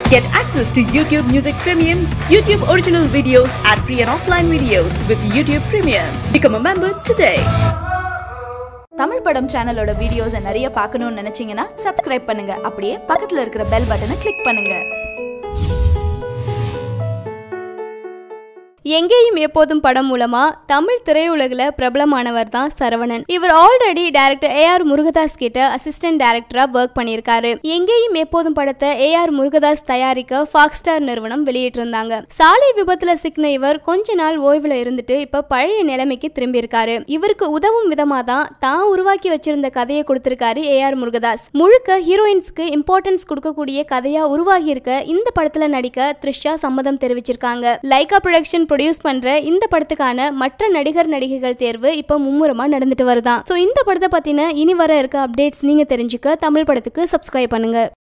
Get access to YouTube Music Premium, YouTube original videos, and free and offline videos with YouTube Premium. Become a member today. Tamil படம் சேனலோட வீடியோஸை நிறைய பார்க்கணும்னு நினைச்சீங்கன்னா subscribe பண்ணுங்க அப்படியே பக்கத்துல இருக்கிற பெல் பட்டனை கிளிக் பண்ணுங்க எங்கேயும் எப்போதும் படம் மூலமா தமிழ் திரையுலகில் பிரபலமானவர் தான் சரவணன் இவர் already director A R Murugadoss கிட்ட அசிஸ்டன்ட் டைரக்டரா ஒர்க் பண்ணியிருக்காரு எங்கேயும் எப்போதும் படத்தை ஏ ஆர் முருகதாஸ் தயாரிக்க ஃபாக்ஸ் ஸ்டார் நிறுவனம் வெளியிட்டிருந்தாங்க சாலை விபத்துல சிக்கின இவர் கொஞ்ச நாள் ஓய்வுல இருந்துட்டு இப்ப பழைய நிலைமைக்கு திரும்பி இருக்காரு இவருக்கு உதவும் விதமா தான் தான் உருவாக்கி வச்சிருந்த கதையை கொடுத்திருக்காரு ஏ ஆர் முருகதாஸ் முழுக்க ஹீரோயின்ஸ்க்கு இம்பார்ட்டன்ஸ் கொடுக்கக்கூடிய கதையா உருவாகி இருக்க இந்த படத்துல நடிக்க த்ரிஷா சம்மதம் தெரிவிச்சிருக்காங்க லைகா ப்ரொடக்ஷன் ப்ரொடியூஸ் பண்ற இந்த படத்துக்கான மற்ற நடிகர் நடிகைகள் தேர்வு இப்போ மும்முரமா நடந்துட்டு வருதான் ஸோ இந்த படத்தை பத்தின இனி வர இருக்க அப்டேட்ஸ் நீங்க தெரிஞ்சுக்க தமிழ் படத்துக்கு சப்ஸ்கிரைப் பண்ணுங்க